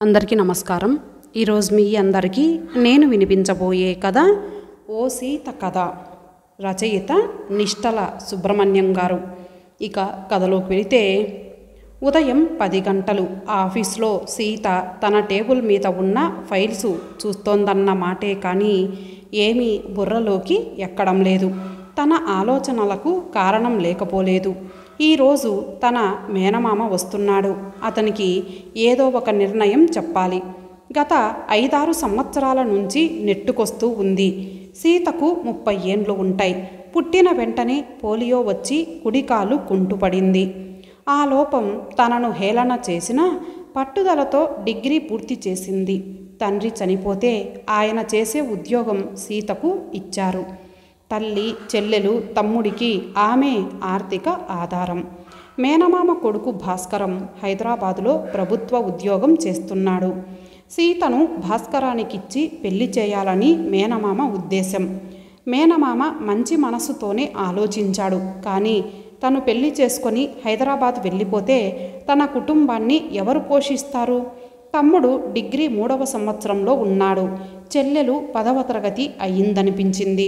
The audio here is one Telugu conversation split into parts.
అందరికీ నమస్కారం ఈరోజు మీ అందరికీ నేను వినిపించబోయే కథ ఓ సీత కథ రచయిత నిష్టల సుబ్రహ్మణ్యం గారు ఇక కథలోకి వెళితే ఉదయం పది గంటలు ఆఫీస్లో సీత తన టేబుల్ మీద ఉన్న ఫైల్స్ చూస్తోందన్న మాటే కానీ ఏమీ బుర్రలోకి ఎక్కడం లేదు తన ఆలోచనలకు కారణం లేకపోలేదు ఈరోజు తన మేనమామ వస్తున్నాడు అతనికి ఏదో ఒక నిర్ణయం చెప్పాలి గత ఐదారు సంవత్సరాల నుంచి నెట్టుకొస్తూ ఉంది సీతకు ముప్పై ఏండ్లు ఉంటాయి పుట్టిన వెంటనే పోలియో వచ్చి కుడికాలు కుంటుపడింది ఆ లోపం తనను హేళన చేసిన పట్టుదలతో డిగ్రీ పూర్తి చేసింది తండ్రి చనిపోతే ఆయన చేసే ఉద్యోగం సీతకు ఇచ్చారు తల్లి చెల్లెలు తమ్ముడికి ఆమె ఆర్థిక ఆధారం మేనమామ కొడుకు భాస్కరం హైదరాబాదులో ప్రభుత్వ ఉద్యోగం చేస్తున్నాడు సీతను భాస్కరానికిచ్చి పెళ్లి చేయాలని మేనమామ ఉద్దేశం మేనమామ మంచి మనసుతోనే ఆలోచించాడు కానీ తను పెళ్లి చేసుకొని హైదరాబాద్ వెళ్ళిపోతే తన కుటుంబాన్ని ఎవరు పోషిస్తారు తమ్ముడు డిగ్రీ మూడవ సంవత్సరంలో ఉన్నాడు చెల్లెలు పదవ తరగతి అయ్యిందనిపించింది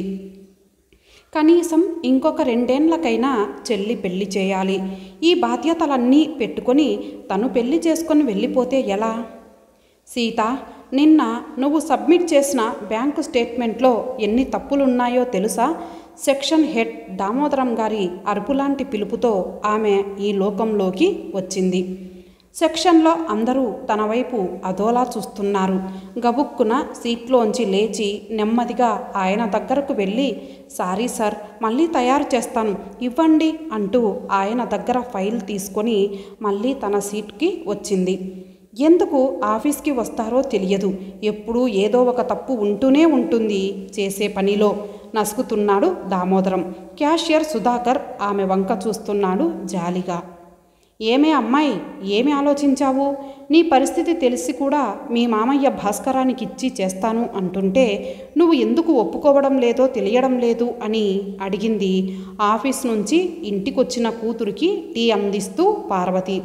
కనీసం ఇంకొక రెండేండ్లకైనా చెల్లి పెళ్లి చేయాలి ఈ బాధ్యతలన్నీ పెట్టుకొని తను పెళ్లి చేసుకొని వెళ్ళిపోతే ఎలా సీత నిన్న నువ్వు సబ్మిట్ చేసిన బ్యాంకు స్టేట్మెంట్లో ఎన్ని తప్పులున్నాయో తెలుసా సెక్షన్ హెడ్ దామోదరం గారి అరుపులాంటి పిలుపుతో ఆమె ఈ లోకంలోకి వచ్చింది సెక్షన్లో అందరూ తన వైపు అదోలా చూస్తున్నారు గబుక్కున సీట్లోంచి లేచి నెమ్మదిగా ఆయన దగ్గరకు వెళ్ళి సారీ సార్ మళ్ళీ తయారు చేస్తాను ఇవ్వండి అంటూ ఆయన దగ్గర ఫైల్ తీసుకొని మళ్ళీ తన సీట్కి వచ్చింది ఎందుకు ఆఫీస్కి వస్తారో తెలియదు ఎప్పుడూ ఏదో ఒక తప్పు ఉంటూనే ఉంటుంది చేసే పనిలో నసుకుతున్నాడు దామోదరం క్యాషియర్ సుధాకర్ ఆమె వంక చూస్తున్నాడు జాలిగా ఏమే అమ్మాయి ఏమి ఆలోచించావు నీ పరిస్థితి తెలిసి కూడా మీ మామయ్య భాస్కరానికి ఇచ్చి చేస్తాను అంటుంటే నువ్వు ఎందుకు ఒప్పుకోవడం లేదో తెలియడం లేదు అని అడిగింది ఆఫీస్ నుంచి ఇంటికొచ్చిన కూతురికి టీ అందిస్తూ పార్వతి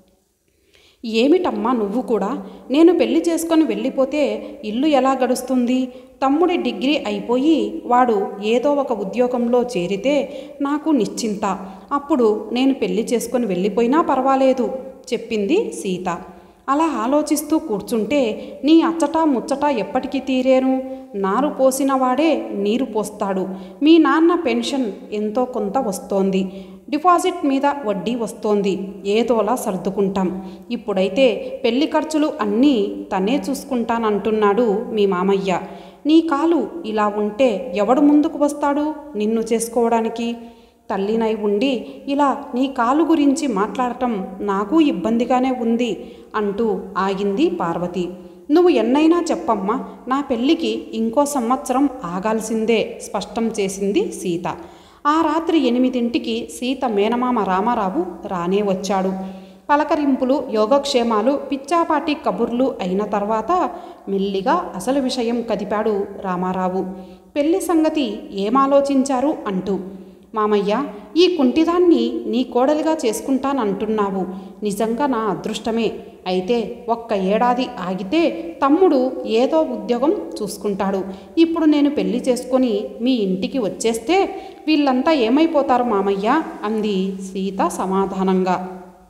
ఏమిటమ్మా నువ్వు కూడా నేను పెళ్లి చేసుకొని వెళ్ళిపోతే ఇల్లు ఎలా గడుస్తుంది తమ్ముడి డిగ్రీ అయిపోయి వాడు ఏదో ఒక ఉద్యోగంలో చేరితే నాకు నిశ్చింత అప్పుడు నేను పెళ్లి చేసుకొని వెళ్ళిపోయినా పర్వాలేదు చెప్పింది సీత అలా ఆలోచిస్తూ కూర్చుంటే నీ అచ్చట ముచ్చట ఎప్పటికీ తీరేను నారు పోసిన వాడే నీరు పోస్తాడు మీ నాన్న పెన్షన్ ఎంతో కొంత వస్తోంది డిపాజిట్ మీద వడ్డీ వస్తోంది ఏదోలా సర్దుకుంటాం ఇప్పుడైతే పెళ్లి ఖర్చులు అన్నీ తనే చూసుకుంటానంటున్నాడు మీ మామయ్య నీ కాలు ఇలా ఉంటే ఎవడు ముందుకు వస్తాడు నిన్ను చేసుకోవడానికి తల్లినై ఉండి ఇలా నీ కాలు గురించి మాట్లాడటం నాకు ఇబ్బందిగానే ఉంది అంటూ ఆగింది పార్వతి నువ్వు ఎన్నైనా చెప్పమ్మా నా పెళ్ళికి ఇంకో సంవత్సరం ఆగాల్సిందే స్పష్టం చేసింది సీత ఆ రాత్రి ఎనిమిదింటికి సీత మేనమామ రామారావు రానే వచ్చాడు పలకరింపులు యోగక్షేమాలు పిచ్చాపాటి కబుర్లు అయిన తర్వాత మెల్లిగా అసలు విషయం కదిపాడు రామారావు పెళ్లి సంగతి ఏమాలోచించారు అంటూ మామయ్య ఈ కుంటిదాన్ని నీ కోడలిగా చేసుకుంటానంటున్నావు నిజంగా నా అదృష్టమే అయితే ఒక్క ఏడాది ఆగితే తమ్ముడు ఏదో ఉద్యోగం చూసుకుంటాడు ఇప్పుడు నేను పెళ్లి చేసుకొని మీ ఇంటికి వచ్చేస్తే వీళ్ళంతా ఏమైపోతారు మామయ్య అంది సీత సమాధానంగా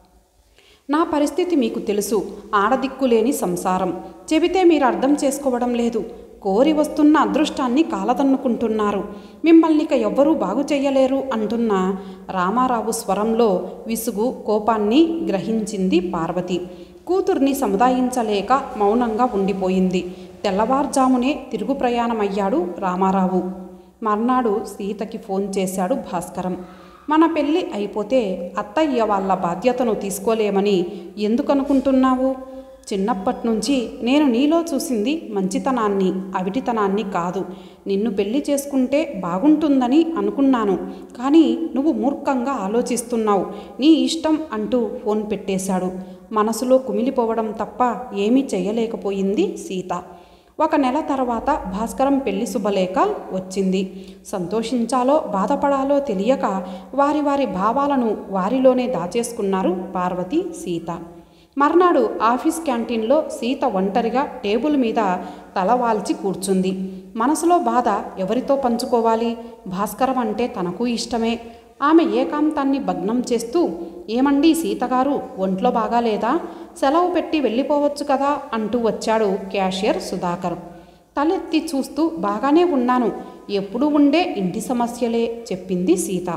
నా పరిస్థితి మీకు తెలుసు ఆడదిక్కులేని సంసారం చెబితే మీరు అర్థం చేసుకోవడం లేదు కోరి వస్తున్న అదృష్టాన్ని కాలదన్నుకుంటున్నారు మిమ్మల్ని ఇక ఎవ్వరూ బాగు చెయ్యలేరు అంటున్న రామారావు స్వరంలో విసుగు కోపాన్ని గ్రహించింది పార్వతి కూతుర్ని సముదాయించలేక మౌనంగా ఉండిపోయింది తెల్లవారుజామునే తిరుగు ప్రయాణమయ్యాడు రామారావు మర్నాడు సీతకి ఫోన్ చేశాడు భాస్కరం మన పెళ్ళి అయిపోతే అత్తయ్య వాళ్ళ బాధ్యతను తీసుకోలేమని ఎందుకు అనుకుంటున్నావు చిన్నప్పటి నుంచి నేను నీలో చూసింది మంచితనాన్ని అవిటితనాన్ని కాదు నిన్ను పెళ్లి చేసుకుంటే బాగుంటుందని అనుకున్నాను కానీ నువ్వు మూర్ఖంగా ఆలోచిస్తున్నావు నీ ఇష్టం అంటూ ఫోన్ పెట్టేశాడు మనసులో కుమిలిపోవడం తప్ప ఏమీ చేయలేకపోయింది సీత ఒక నెల తర్వాత భాస్కరం పెళ్లి శుభలేఖ వచ్చింది సంతోషించాలో బాధపడాలో తెలియక వారి వారి భావాలను వారిలోనే దాచేసుకున్నారు పార్వతి సీత మర్నాడు ఆఫీస్ క్యాంటీన్లో సీత ఒంటరిగా టేబుల్ మీద తల వాల్చి కూర్చుంది మనసులో బాధ ఎవరితో పంచుకోవాలి భాస్కరం అంటే తనకు ఇష్టమే ఆమె ఏకాంతాన్ని భగ్నం చేస్తూ ఏమండి సీతగారు ఒంట్లో బాగాలేదా సెలవు పెట్టి వెళ్ళిపోవచ్చు కదా అంటూ వచ్చాడు క్యాషియర్ సుధాకర్ తలెత్తి చూస్తూ బాగానే ఉన్నాను ఎప్పుడు ఉండే ఇంటి సమస్యలే చెప్పింది సీత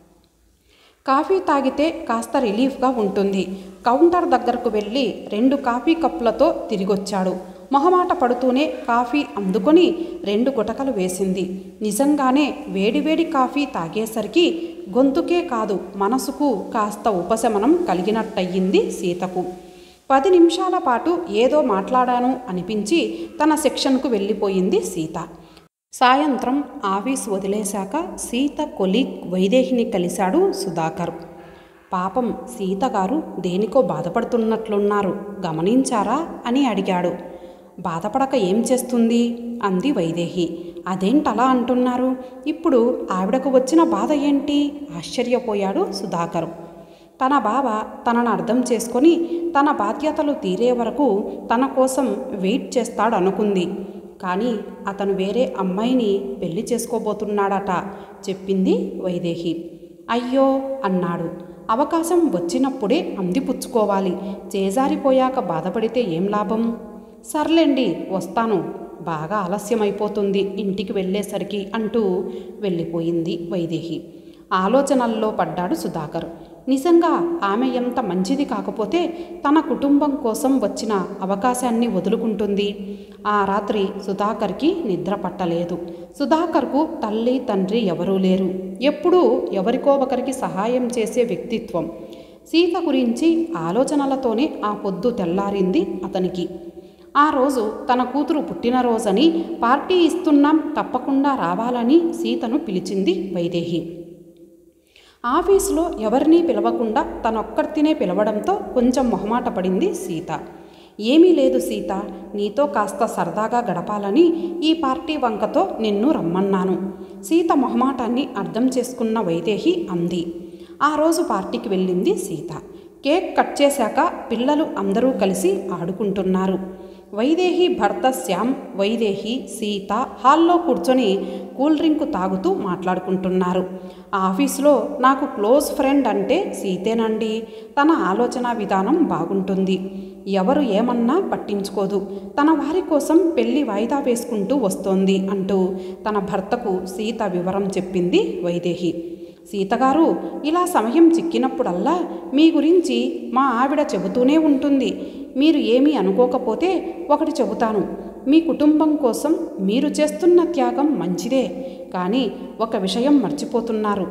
కాఫీ తాగితే కాస్త రిలీఫ్గా ఉంటుంది కౌంటర్ దగ్గరకు వెళ్ళి రెండు కాఫీ కప్పులతో తిరిగొచ్చాడు మొహమాట పడుతూనే కాఫీ అందుకొని రెండు గుటకలు వేసింది నిజంగానే వేడివేడి కాఫీ తాగేసరికి గొంతుకే కాదు మనసుకు కాస్త ఉపశమనం కలిగినట్టయింది సీతకు పది నిమిషాల పాటు ఏదో మాట్లాడాను అనిపించి తన సెక్షన్కు వెళ్ళిపోయింది సీత సాయంత్రం ఆఫీస్ వదిలేశాక సీత కొలీగ్ వైదేహిని కలిశాడు సుధాకర్ పాపం సీత గారు దేనికో బాధపడుతున్నట్లున్నారు గమనించారా అని అడిగాడు బాధపడక ఏం చేస్తుంది అంది వైదేహి అదేంటలా అంటున్నారు ఇప్పుడు ఆవిడకు వచ్చిన బాధ ఏంటి ఆశ్చర్యపోయాడు సుధాకర్ తన బావ తనను అర్థం చేసుకొని తన బాధ్యతలు తీరే వరకు తన కోసం వెయిట్ చేస్తాడు అనుకుంది కానీ అతను వేరే అమ్మాయిని పెళ్లి చేసుకోబోతున్నాడట చెప్పింది వైదేహి అయ్యో అన్నాడు అవకాశం వచ్చినప్పుడే అందిపుచ్చుకోవాలి చేజారిపోయాక బాధపడితే ఏం లాభం సర్లేండి వస్తాను బాగా ఆలస్యమైపోతుంది ఇంటికి వెళ్ళేసరికి అంటూ వెళ్ళిపోయింది వైదేహి ఆలోచనల్లో పడ్డాడు సుధాకర్ నిజంగా ఆమె ఎంత మంచిది కాకపోతే తన కుటుంబం కోసం వచ్చిన అవకాశాన్ని వదులుకుంటుంది ఆ రాత్రి సుధాకర్కి నిద్ర పట్టలేదు సుధాకర్కు తల్లి తండ్రి ఎవరూ లేరు ఎప్పుడూ ఎవరికో ఒకరికి సహాయం చేసే వ్యక్తిత్వం సీత గురించి ఆలోచనలతోనే ఆ పొద్దు తెల్లారింది అతనికి ఆ రోజు తన కూతురు పుట్టినరోజని పార్టీ ఇస్తున్నాం తప్పకుండా రావాలని సీతను పిలిచింది వైదేహి ఆఫీసులో ఎవరినీ పిలవకుండా తనొక్కర్తినే పిలవడంతో కొంచెం మొహమాట పడింది సీత ఏమీ లేదు సీత నీతో కాస్త సరదాగా గడపాలని ఈ పార్టీ వంకతో నిన్ను రమ్మన్నాను సీత మొహమాటాన్ని అర్థం చేసుకున్న వైదేహి అంది ఆ రోజు పార్టీకి వెళ్ళింది సీత కేక్ కట్ చేశాక పిల్లలు అందరూ కలిసి ఆడుకుంటున్నారు వైదేహి భర్త శ్యామ్ వైదేహి సీత హాల్లో కూర్చొని కూల్ డ్రింక్ తాగుతూ మాట్లాడుకుంటున్నారు ఆఫీస్లో నాకు క్లోజ్ ఫ్రెండ్ అంటే సీతేనండి తన ఆలోచన విధానం బాగుంటుంది ఎవరు ఏమన్నా పట్టించుకోదు తన వారి కోసం పెళ్లి వాయిదా వేసుకుంటూ వస్తోంది అంటూ తన భర్తకు సీత వివరం చెప్పింది వైదేహి సీతగారు ఇలా సమయం చిక్కినప్పుడల్లా మీ గురించి మా ఆవిడ చెబుతూనే ఉంటుంది మీరు ఏమీ అనుకోకపోతే ఒకటి చెబుతాను మీ కుటుంబం కోసం మీరు చేస్తున్న త్యాగం మంచిదే కానీ ఒక విషయం మర్చిపోతున్నారు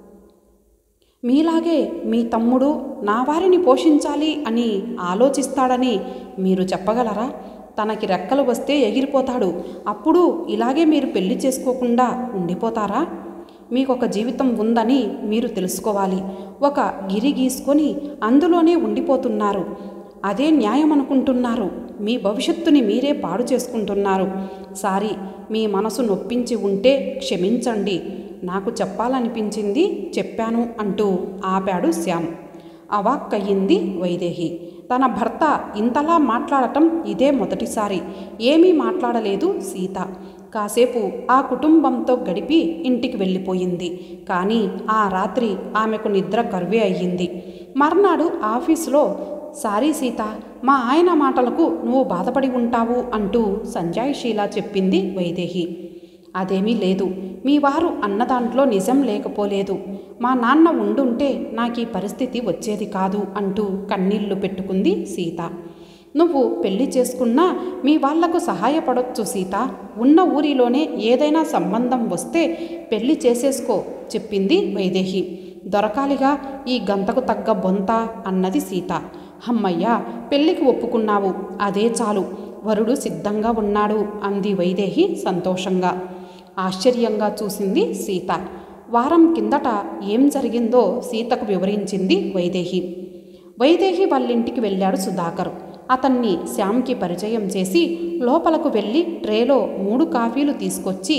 మీలాగే మీ తమ్ముడు నా వారిని పోషించాలి అని ఆలోచిస్తాడని మీరు చెప్పగలరా తనకి రెక్కలు వస్తే ఎగిరిపోతాడు అప్పుడు ఇలాగే మీరు పెళ్లి చేసుకోకుండా ఉండిపోతారా మీకు ఒక జీవితం ఉందని మీరు తెలుసుకోవాలి ఒక గిరి గీసుకొని అందులోనే ఉండిపోతున్నారు అదే న్యాయం అనుకుంటున్నారు మీ భవిష్యత్తుని మీరే పాడు చేసుకుంటున్నారు సారీ మీ మనసు నొప్పించి ఉంటే క్షమించండి నాకు చెప్పాలనిపించింది చెప్పాను అంటూ ఆపాడు శ్యామ్ అవాక్కయ్యింది వైదేహి తన భర్త ఇంతలా మాట్లాడటం ఇదే మొదటిసారి ఏమీ మాట్లాడలేదు సీత కాసేపు ఆ కుటుంబంతో గడిపి ఇంటికి వెళ్ళిపోయింది కానీ ఆ రాత్రి ఆమెకు నిద్ర కరువే అయ్యింది మర్నాడు ఆఫీసులో సారీ సీత మా ఆయన మాటలకు నువ్వు బాధపడి ఉంటావు అంటూ సంజాయిషీలా చెప్పింది వైదేహి అదేమీ లేదు మీ వారు అన్న దాంట్లో నిజం లేకపోలేదు మా నాన్న ఉండుంటే నాకు ఈ పరిస్థితి వచ్చేది కాదు అంటూ కన్నీళ్లు పెట్టుకుంది సీత నువ్వు పెళ్లి చేసుకున్నా మీ వాళ్లకు సహాయపడొచ్చు సీత ఉన్న ఊరిలోనే ఏదైనా సంబంధం వస్తే పెళ్లి చేసేసుకో చెప్పింది వైదేహి దొరకాలిగా ఈ గంతకు తగ్గ బొంత అన్నది సీత హమ్మయ్యా పెళ్లికి ఒప్పుకున్నావు అదే చాలు వరుడు సిద్ధంగా ఉన్నాడు అంది వైదేహి సంతోషంగా ఆశ్చర్యంగా చూసింది సీత వారం కిందట ఏం జరిగిందో సీతకు వివరించింది వైదేహి వైదేహి వాళ్ళింటికి వెళ్ళాడు సుధాకర్ అతన్ని శ్యామ్కి పరిచయం చేసి లోపలకు వెళ్ళి ట్రేలో మూడు కాఫీలు తీసుకొచ్చి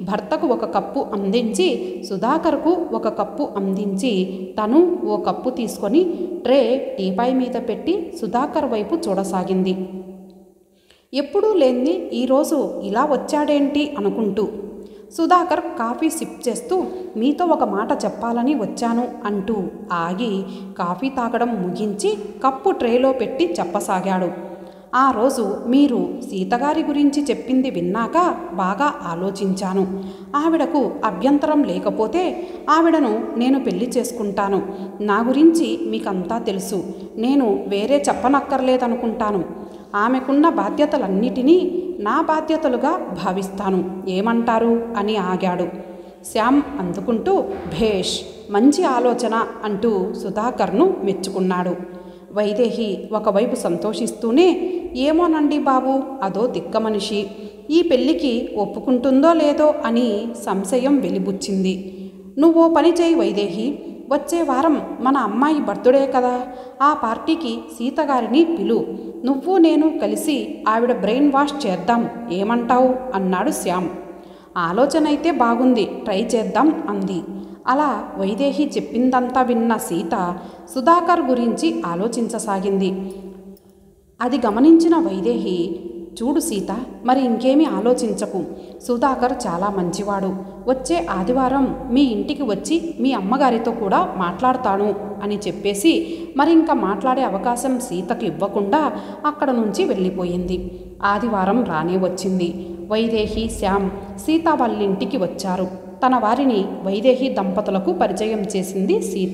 భర్తకు ఒక కప్పు అందించి సుధాకర్కు ఒక కప్పు అందించి తను ఓ కప్పు తీసుకొని ట్రే టీపాయ్ మీద పెట్టి సుధాకర్ వైపు చూడసాగింది ఎప్పుడూ లేనిది ఈరోజు ఇలా వచ్చాడేంటి అనుకుంటూ సుధాకర్ కాఫీ సిప్ చేస్తూ మీతో ఒక మాట చెప్పాలని వచ్చాను అంటూ ఆగి కాఫీ తాగడం ముగించి కప్పు ట్రేలో పెట్టి చెప్పసాగాడు ఆ రోజు మీరు సీతగారి గురించి చెప్పింది విన్నాక బాగా ఆలోచించాను ఆవిడకు అభ్యంతరం లేకపోతే ఆవిడను నేను పెళ్లి చేసుకుంటాను నా గురించి మీకంతా తెలుసు నేను వేరే చెప్పనక్కర్లేదనుకుంటాను ఆమెకున్న బాధ్యతలన్నిటినీ నా బాధ్యతలుగా భావిస్తాను ఏమంటారు అని ఆగాడు శ్యామ్ అందుకుంటూ భేష్ మంచి ఆలోచన అంటూ సుధాకర్ను మెచ్చుకున్నాడు వైదేహి ఒకవైపు సంతోషిస్తూనే ఏమోనండి బాబు అదో తిక్క మనిషి ఈ పెళ్ళికి ఒప్పుకుంటుందో లేదో అని సంశయం వెలిబుచ్చింది నువ్వో పని చేయి వైదేహి వచ్చే వారం మన అమ్మాయి బర్త్డే కదా ఆ పార్టీకి సీతగారిని పిలు నువ్వు నేను కలిసి ఆవిడ బ్రెయిన్ వాష్ చేద్దాం ఏమంటావు అన్నాడు శ్యామ్ ఆలోచన అయితే బాగుంది ట్రై చేద్దాం అంది అలా వైదేహి చెప్పిందంతా విన్న సీత సుధాకర్ గురించి ఆలోచించసాగింది అది గమనించిన వైదేహి చూడు సీత మరి ఇంకేమీ ఆలోచించకు సుధాకర్ చాలా మంచివాడు వచ్చే ఆదివారం మీ ఇంటికి వచ్చి మీ అమ్మగారితో కూడా మాట్లాడతాను అని చెప్పేసి మరి ఇంకా మాట్లాడే అవకాశం సీతకు ఇవ్వకుండా అక్కడ నుంచి వెళ్ళిపోయింది ఆదివారం రానే వచ్చింది వైదేహి శ్యామ్ సీత వాళ్ళ ఇంటికి వచ్చారు తన వారిని వైదేహి దంపతులకు పరిచయం చేసింది సీత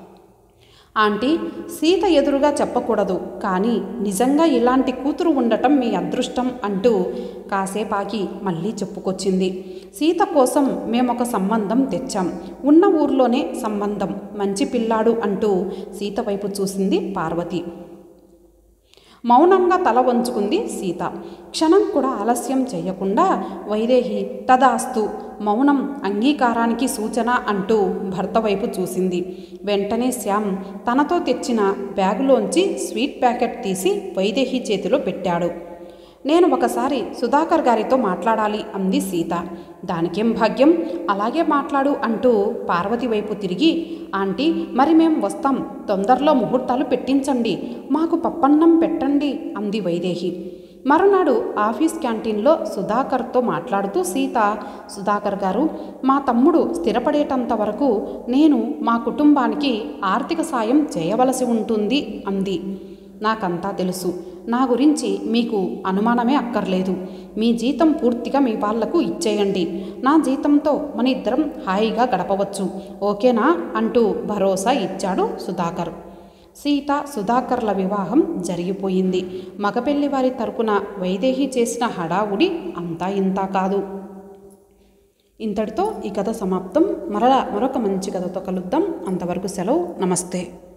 ఆంటీ సీత ఎదురుగా చెప్పకూడదు కానీ నిజంగా ఇలాంటి కూతురు ఉండటం మీ అదృష్టం అంటూ కాసేపాకి మళ్ళీ చెప్పుకొచ్చింది సీత కోసం మేమొక సంబంధం తెచ్చాం ఉన్న ఊర్లోనే సంబంధం మంచి పిల్లాడు అంటూ సీత వైపు చూసింది పార్వతి మౌనంగా తల వంచుకుంది సీత క్షణం కూడా ఆలస్యం చేయకుండా వైదేహి తదాస్తు మౌనం అంగీకారానికి సూచన అంటూ భర్త వైపు చూసింది వెంటనే శ్యామ్ తనతో తెచ్చిన బ్యాగులోంచి స్వీట్ ప్యాకెట్ తీసి వైదేహి చేతిలో పెట్టాడు నేను ఒకసారి సుధాకర్ గారితో మాట్లాడాలి అంది సీత దానికేం భాగ్యం అలాగే మాట్లాడు అంటూ పార్వతి వైపు తిరిగి ఆంటీ మరి మేం వస్తాం తొందరలో ముహూర్తాలు పెట్టించండి మాకు పప్పన్నం పెట్టండి అంది వైదేహి మరునాడు ఆఫీస్ క్యాంటీన్లో సుధాకర్తో మాట్లాడుతూ సీత సుధాకర్ గారు మా తమ్ముడు స్థిరపడేటంత వరకు నేను మా కుటుంబానికి ఆర్థిక సాయం చేయవలసి ఉంటుంది అంది నాకంతా తెలుసు నా గురించి మీకు అనుమానమే అక్కర్లేదు మీ జీతం పూర్తిగా మీ వాళ్లకు ఇచ్చేయండి నా జీతంతో మన ఇద్దరం హాయిగా గడపవచ్చు ఓకేనా అంటూ భరోసా ఇచ్చాడు సుధాకర్ సీత సుధాకర్ల వివాహం జరిగిపోయింది మగపెళ్లి వారి తరపున వైదేహి చేసిన హడావుడి అంతా ఇంతా కాదు ఇంతటితో ఈ కథ సమాప్తం మరలా మరొక మంచి కథతో కలుద్దాం అంతవరకు సెలవు నమస్తే